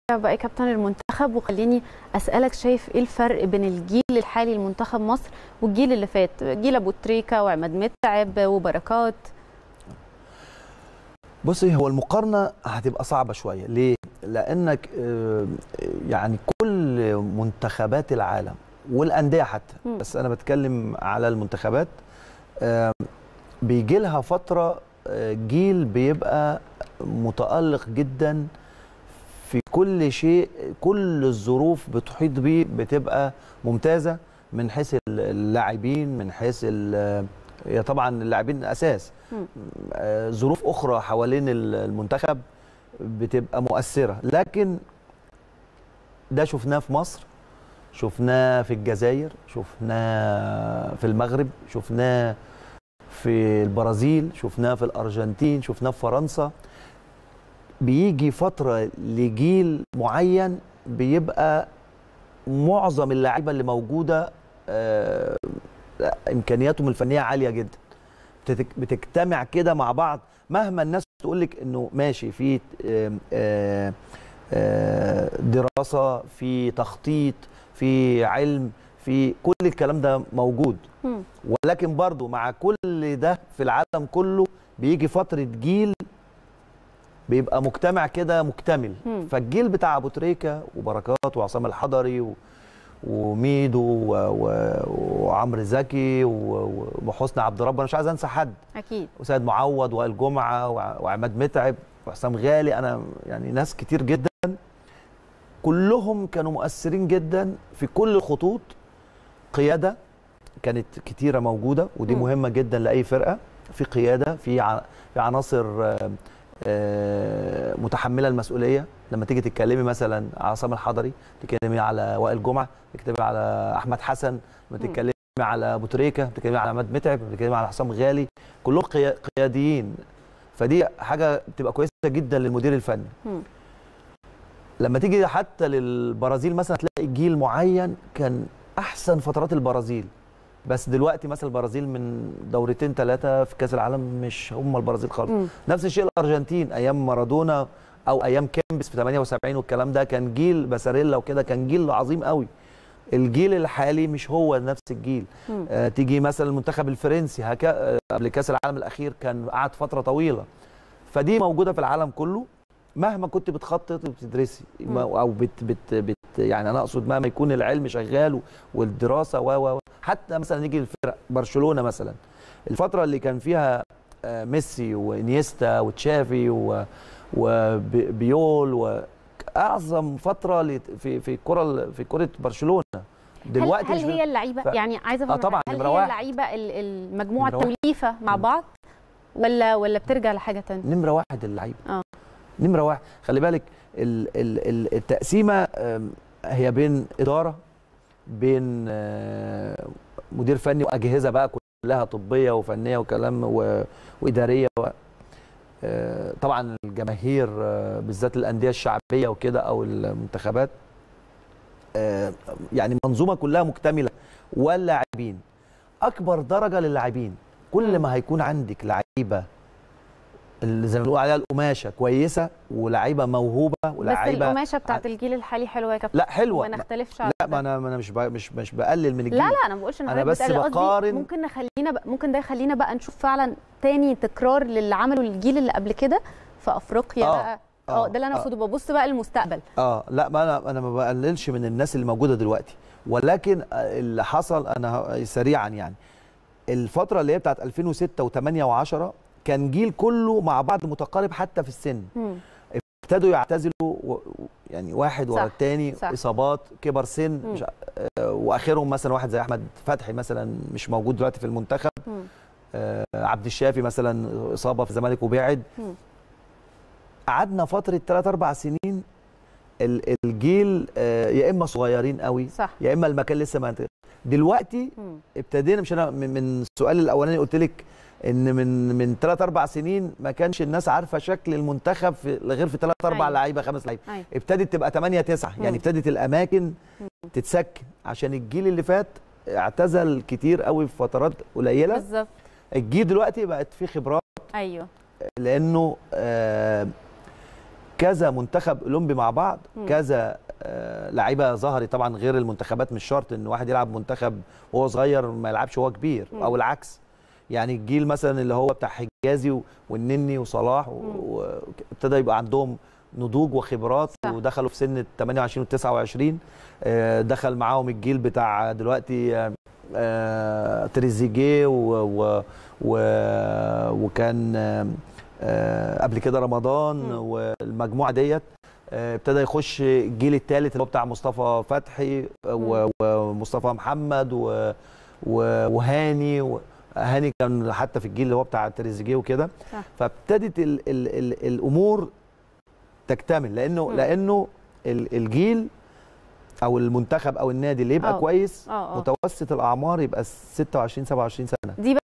بقى كابتن المنتخب وخليني اسالك شايف ايه الفرق بين الجيل الحالي لمنتخب مصر والجيل اللي فات جيل ابو تريكه وعماد متعب وبركات بصي هو المقارنه هتبقى صعبه شويه ليه لانك آه، يعني كل منتخبات العالم والانديه حتى مم. بس انا بتكلم على المنتخبات آه، بيجي لها فتره آه، جيل بيبقى متالق جدا في كل شيء كل الظروف بتحيط بيه بتبقى ممتازه من حيث اللاعبين من حيث ال- هي طبعا اللاعبين اساس مم. آه، ظروف اخرى حوالين ال- المنتخب بتبقى مؤثره لكن ده شفناه في مصر شفناه في الجزائر شفناه في المغرب شفناه في البرازيل شفناه في الارجنتين شفناه في فرنسا بيجي فتره لجيل معين بيبقى معظم اللعيبه اللي موجوده آه، امكانياتهم الفنيه عاليه جدا بتتك- بتجتمع كده مع بعض مهما الناس تقول لك انه ماشي في آم، آه، آه، دراسه في تخطيط في علم في كل الكلام ده موجود مم. ولكن برضو مع كل ده في العالم كله بيجي فتره جيل بيبقى مجتمع كده مكتمل مم. فالجيل بتاع ابو تريكه وبركات وعصام الحضري و... وميدو و... و... وعمرو زكي و... وحسني عبد ربه انا مش عايز انسى حد اكيد وسيد معوض وائل جمعه وع- وعماد متعب وحسام غالي انا يعني ناس كتير جدا كلهم كانوا مؤثرين جدا في كل الخطوط قياده كانت كتيره موجوده ودي مم. مهمه جدا لاي فرقه في قياده في ع- في عناصر آه، آه، متحمله المسؤوليه لما تيجي تتكلمي مثلا على عصام الحضري تتكلمي على وائل جمعه تتكلمي على احمد حسن لما مم. تتكلمي على ابو تريكه بتتكلمي على عماد متعب بتتكلمي على حسام غالي كلهم قيا- قياديين فدي حاجه بتبقى كويسه جدا للمدير الفني مم. لما تيجي حتى للبرازيل مثلا تلاقي جيل معين كان احسن فترات البرازيل بس دلوقتي مثلا البرازيل من دورتين ثلاثه في كاس العالم مش هم البرازيل خالص مم. نفس الشيء الارجنتين ايام مارادونا او ايام كيمبس في 78 والكلام ده كان جيل باساريلا وكده كان جيل عظيم قوي الجيل الحالي مش هو نفس الجيل مم. آه تيجي مثلا المنتخب الفرنسي هكا آه قبل كاس العالم الاخير كان قعد فتره طويله فدي موجوده في العالم كله مهما كنت بتخطط وبتدرسي مم. او بت بت بت يعني انا اقصد مهما يكون العلم شغال والدراسه و و حتى مثلا نيجي الفرق برشلونه مثلا الفتره اللي كان فيها آه، ميسي وانيستا وتشافي و- وبيول واعظم فتره لت- في في الكره في كره برشلونه دلوقتي هل, مش هل هي اللعيبه ف- يعني عايزه آه افهم طبعاً، هل نمرة هي واحد. اللعيبه ال- المجموعه نمرة واحد. التوليفه مع مم. بعض ولا ولا بترجع لحاجه تانية نمره واحد اللعيبه اه نمره واحد خلي بالك ال- ال- ال- التقسيمه آم، هي بين اداره بين آه، مدير فني واجهزه بقى كلها طبيه وفنيه وكلام و- واداريه و- آه، طبعا الجماهير آه، بالذات الانديه الشعبيه وكده او المنتخبات آه، يعني منظومه كلها مكتمله واللاعبين اكبر درجه للاعبين كل مم. ما هيكون عندك لعيبه اللي زي ما بنقول عليها القماشه كويسه ولاعيبه موهوبه بس ولاعيبه القماشه بتاعت الجيل الحالي حلوه يا كابتن لا حلوه ما ما- نختلفش على لا ده. ما انا ما انا مش ب- مش مش بقلل من الجيل لا لا انا ما بقولش ان أنا حضرتك بس بتقلل. قصدي بقارن- ممكن نخلينا بقى ممكن ده يخلينا بقى نشوف فعلا تاني تكرار للي عمله الجيل اللي قبل كده في افريقيا آه، بقى اه آه، ده اللي انا آه. اقصده ببص بقى للمستقبل اه لا ما انا انا ما بقللش من الناس اللي موجوده دلوقتي ولكن آه، اللي حصل انا ه- سريعا يعني الفتره اللي هي بتاعت 2006 و8 و10 كان جيل كله مع بعض متقارب حتى في السن مم. ابتدوا يعتزلوا و... و- يعني واحد ورا صح، التاني صح. اصابات كبر سن مم. مش... ع- آه، واخرهم مثلا واحد زي احمد فتحي مثلا مش موجود دلوقتي في المنتخب مم. آه، عبد الشافي مثلا اصابه في الزمالك وبعد مم. قعدنا فتره 3 4 سنين ال- الجيل آه، يا اما صغيرين قوي صح يا اما المكان لسه ما انت- دلوقتي مم. ابتدينا مش انا من من السؤال الاولاني قلت لك ان من من 3 4 سنين ما كانش الناس عارفه شكل المنتخب في غير في 3 4 أيوة. لعيبه خمس لعيبه ايوه ابتدت تبقى 8 9 يعني مم. ابتدت الاماكن تتسكن عشان الجيل اللي فات اعتزل كتير قوي في فترات قليله بالظبط الجيل دلوقتي بقت فيه خبرات ايوه لانه آه كذا منتخب اولمبي مع بعض مم. كذا آه، لعيبه ظهرت طبعا غير المنتخبات مش شرط ان واحد يلعب منتخب وهو صغير ما يلعبش وهو كبير مم. او العكس يعني الجيل مثلا اللي هو بتاع حجازي و- والنني وصلاح مم. وابتدى يبقى عندهم نضوج وخبرات صح. ودخلوا في سن ال 28 و 29 آه، دخل معاهم الجيل بتاع دلوقتي آه، آه، تريزيجيه و و و وكان آه، آه، قبل كده رمضان مم. والمجموعه ديت آه، ابتدى يخش الجيل الثالث اللي هو بتاع مصطفى فتحي و- ومصطفى محمد و- و- وهاني و- هاني كان حتى في الجيل اللي هو بتاع تريزيجيه وكده صح. فابتدت ال ال ال الامور تكتمل لانه مم. لانه ال- الجيل او المنتخب او النادي اللي يبقى آه. كويس اه اه متوسط الاعمار يبقى 26 27 سنه دي